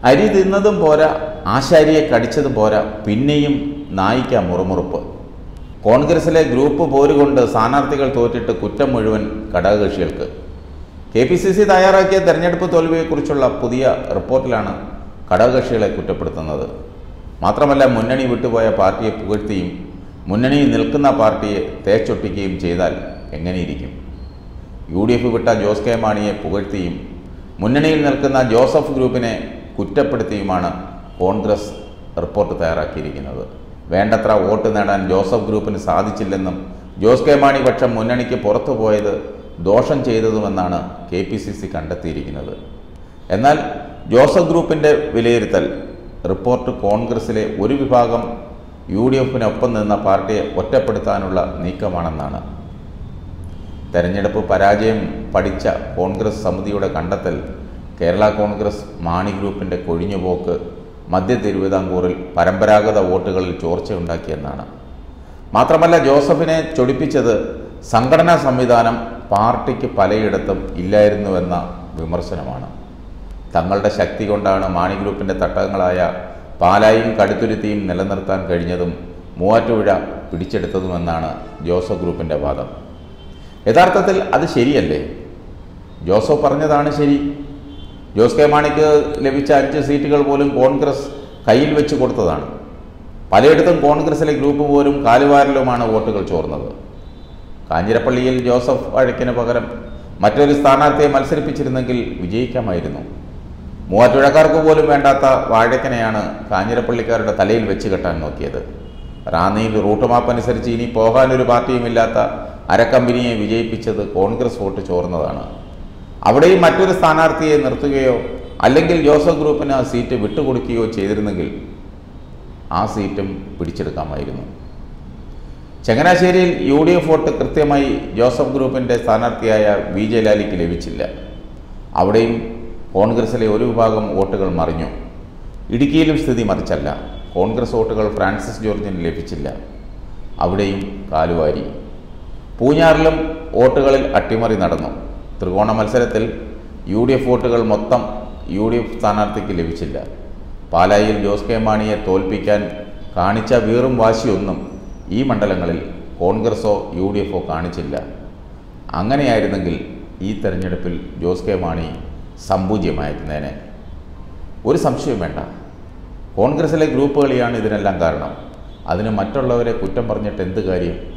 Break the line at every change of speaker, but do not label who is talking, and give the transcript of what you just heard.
അരി തിന്നതും പോരാ ആശാരിയെ കടിച്ചതും പോരാ പിന്നെയും നായിക്ക മുറുമുറുപ്പ് കോൺഗ്രസിലെ ഗ്രൂപ്പ് പോരുകൊണ്ട് സ്ഥാനാർത്ഥികൾ തോറ്റിട്ട് കുറ്റം മുഴുവൻ ഘടകകക്ഷികൾക്ക് കെ പി സി സി തയ്യാറാക്കിയ തെരഞ്ഞെടുപ്പ് തോൽവിയെക്കുറിച്ചുള്ള പുതിയ റിപ്പോർട്ടിലാണ് ഘടകകക്ഷികളെ കുറ്റപ്പെടുത്തുന്നത് മാത്രമല്ല മുന്നണി വിട്ടുപോയ പാർട്ടിയെ പുകഴ്ത്തിയും മുന്നണിയിൽ നിൽക്കുന്ന പാർട്ടിയെ തേച്ചൊട്ടിക്കുകയും ചെയ്താൽ എങ്ങനെയിരിക്കും യു ഡി എഫ് വിട്ട ജോസ് കെ മാണിയെ പുകഴ്ത്തിയും മുന്നണിയിൽ നിൽക്കുന്ന ജോസഫ് ഗ്രൂപ്പിനെ കുറ്റപ്പെടുത്തിയുമാണ് കോൺഗ്രസ് റിപ്പോർട്ട് തയ്യാറാക്കിയിരിക്കുന്നത് വേണ്ടത്ര വോട്ട് നേടാൻ ജോസഫ് ഗ്രൂപ്പിന് സാധിച്ചില്ലെന്നും ജോസ് കെ മാണി പക്ഷം മുന്നണിക്ക് പുറത്തു പോയത് ദോഷം ചെയ്തതുമെന്നാണ് കെ പി സി സി കണ്ടെത്തിയിരിക്കുന്നത് എന്നാൽ ജോസഫ് ഗ്രൂപ്പിൻ്റെ വിലയിരുത്തൽ റിപ്പോർട്ട് കോൺഗ്രസിലെ ഒരു വിഭാഗം യു ഡി എഫിനൊപ്പം നിന്ന പാർട്ടിയെ ഒറ്റപ്പെടുത്താനുള്ള നീക്കമാണെന്നാണ് തെരഞ്ഞെടുപ്പ് പരാജയം പഠിച്ച കോൺഗ്രസ് സമിതിയുടെ കണ്ടെത്തൽ കേരള കോൺഗ്രസ് മാണി ഗ്രൂപ്പിൻ്റെ കൊഴിഞ്ഞുപോക്ക് മധ്യ തിരുവിതാംകൂറിൽ പരമ്പരാഗത വോട്ടുകളിൽ ചോർച്ചയുണ്ടാക്കിയെന്നാണ് മാത്രമല്ല ജോസഫിനെ ചൊടിപ്പിച്ചത് സംഘടനാ സംവിധാനം പാർട്ടിക്ക് പലയിടത്തും ഇല്ലായിരുന്നുവെന്ന വിമർശനമാണ് തങ്ങളുടെ ശക്തി കൊണ്ടാണ് മാണി ഗ്രൂപ്പിൻ്റെ തട്ടകങ്ങളായ പാലായും കടുത്തുരുത്തിയും നിലനിർത്താൻ കഴിഞ്ഞതും മൂവാറ്റുപുഴ പിടിച്ചെടുത്തതുമെന്നാണ് ജോസഫ് ഗ്രൂപ്പിൻ്റെ വാദം യഥാർത്ഥത്തിൽ അത് ശരിയല്ലേ ജോസഫ് പറഞ്ഞതാണ് ശരി ജോസ് കെ മാണിക്ക് ലഭിച്ച അഞ്ച് സീറ്റുകൾ പോലും കോൺഗ്രസ് കയ്യിൽ വെച്ച് കൊടുത്തതാണ് പലയിടത്തും കോൺഗ്രസിലെ ഗ്രൂപ്പ് പോലും കാലുവാരലുമാണ് വോട്ടുകൾ ചോർന്നത് കാഞ്ഞിരപ്പള്ളിയിൽ ജോസഫ് വഴക്കിന് പകരം മറ്റൊരു സ്ഥാനാർത്ഥിയെ മത്സരിപ്പിച്ചിരുന്നെങ്കിൽ വിജയിക്കാമായിരുന്നു മൂവാറ്റുഴക്കാർക്ക് പോലും വേണ്ടാത്ത വാഴക്കനെയാണ് കാഞ്ഞിരപ്പള്ളിക്കാരുടെ തലയിൽ വെച്ച് കെട്ടാൻ നോക്കിയത് റാന്നിയിൽ റൂട്ട് മാപ്പ് അനുസരിച്ച് ഇനി പോകാനൊരു പാർട്ടിയുമില്ലാത്ത അരക്കമ്പനിയെ വിജയിപ്പിച്ചത് കോൺഗ്രസ് വോട്ട് ചോർന്നതാണ് അവിടെയും മറ്റൊരു സ്ഥാനാർത്ഥിയെ നിർത്തുകയോ അല്ലെങ്കിൽ ജോസഫ് ഗ്രൂപ്പിന് ആ സീറ്റ് വിട്ടുകൊടുക്കുകയോ ചെയ്തിരുന്നെങ്കിൽ ആ സീറ്റും പിടിച്ചെടുക്കാമായിരുന്നു ചങ്ങനാശ്ശേരിയിൽ യു ഡി എഫ് വോട്ട് കൃത്യമായി ജോസഫ് ഗ്രൂപ്പിൻ്റെ സ്ഥാനാർത്ഥിയായ വി ജയലാലിക്ക് ലഭിച്ചില്ല അവിടെയും കോൺഗ്രസിലെ ഒരു വിഭാഗം വോട്ടുകൾ മറിഞ്ഞു ഇടുക്കിയിലും സ്ഥിതി മറിച്ചല്ല കോൺഗ്രസ് വോട്ടുകൾ ഫ്രാൻസിസ് ജോർജിന് ലഭിച്ചില്ല അവിടെയും കാലുവാരി പൂഞ്ഞാറിലും വോട്ടുകളിൽ അട്ടിമറി നടന്നു ത്രികോണ മത്സരത്തിൽ യു ഡി എഫ് വോട്ടുകൾ മൊത്തം യു ഡി എഫ് സ്ഥാനാർത്ഥിക്ക് ലഭിച്ചില്ല പാലായിൽ ജോസ് കെ മാണിയെ തോൽപ്പിക്കാൻ കാണിച്ച വീറും വാശിയൊന്നും ഈ മണ്ഡലങ്ങളിൽ കോൺഗ്രസോ യു ഡി എഫോ കാണിച്ചില്ല അങ്ങനെയായിരുന്നെങ്കിൽ ഈ തെരഞ്ഞെടുപ്പിൽ ജോസ് കെ മാണി സമ്പൂജ്യമായിരുന്നേനെ ഒരു സംശയവും വേണ്ട കോൺഗ്രസിലെ ഗ്രൂപ്പ് കളിയാണ് ഇതിനെല്ലാം കാരണം അതിന് മറ്റുള്ളവരെ കുറ്റം പറഞ്ഞിട്ട് എന്ത് കാര്യം